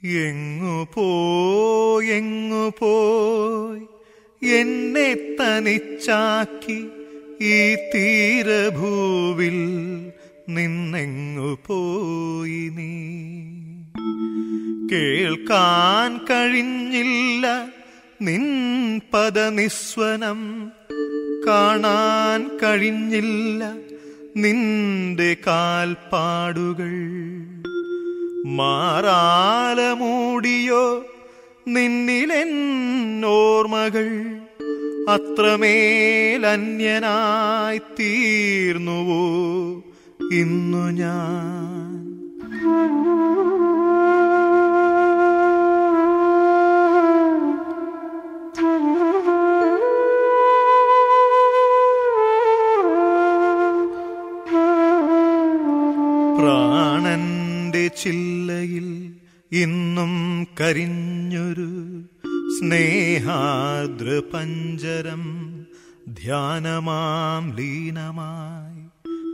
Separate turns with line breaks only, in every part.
എങ്ങു പോയി എങ്ങു പോയി എന്നെ തനിച്ചാക്കി ഈ തീരഭൂവിൽ നിന്നെങ്ങു പോയി നീ കേൾക്കാൻ കഴിഞ്ഞില്ല നിൻ പദനിസ്വനം കാണാൻ കഴിഞ്ഞില്ല നിന്റെ കാൽപ്പാടുകൾ മാറാല മൂടിയോ നിന്നിലെന്നോർമകൾ അത്രമേൽ അന്യനായി തീർന്നുവോ ഇന്നു ഞാൻ പ്രാണന്റെ ചില്ലയിൽ ഇന്നും കരിഞ്ഞൊരു സ്നേഹാദ്ര പഞ്ചരം ധ്യാനമാം ലീനമായി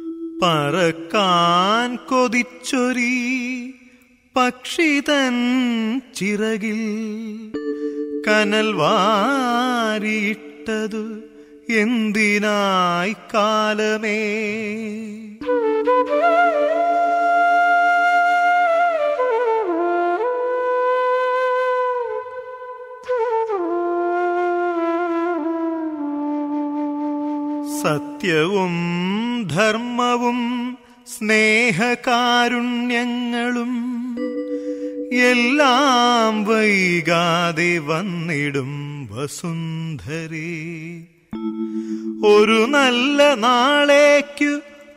പറക്കാൻ കൊതിച്ചൊരീ പക്ഷിതൻ ചിറകിൽ കനൽ വാരിയിട്ടതു എന്തിനായി കാലമേ സത്യവും ധർമ്മവും സ്നേഹകാരുണ്യങ്ങളും എല്ലാം വൈകാതെ വന്നിടും വസുന്ധരേ ഒരു നല്ല നാളേക്കു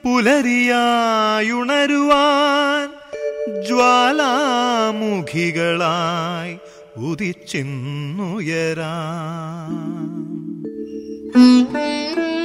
പുലരിയായുണരുവാൻ ജ്വാലാമുഖികളായി ഉദിച്ചിന്നുയരാം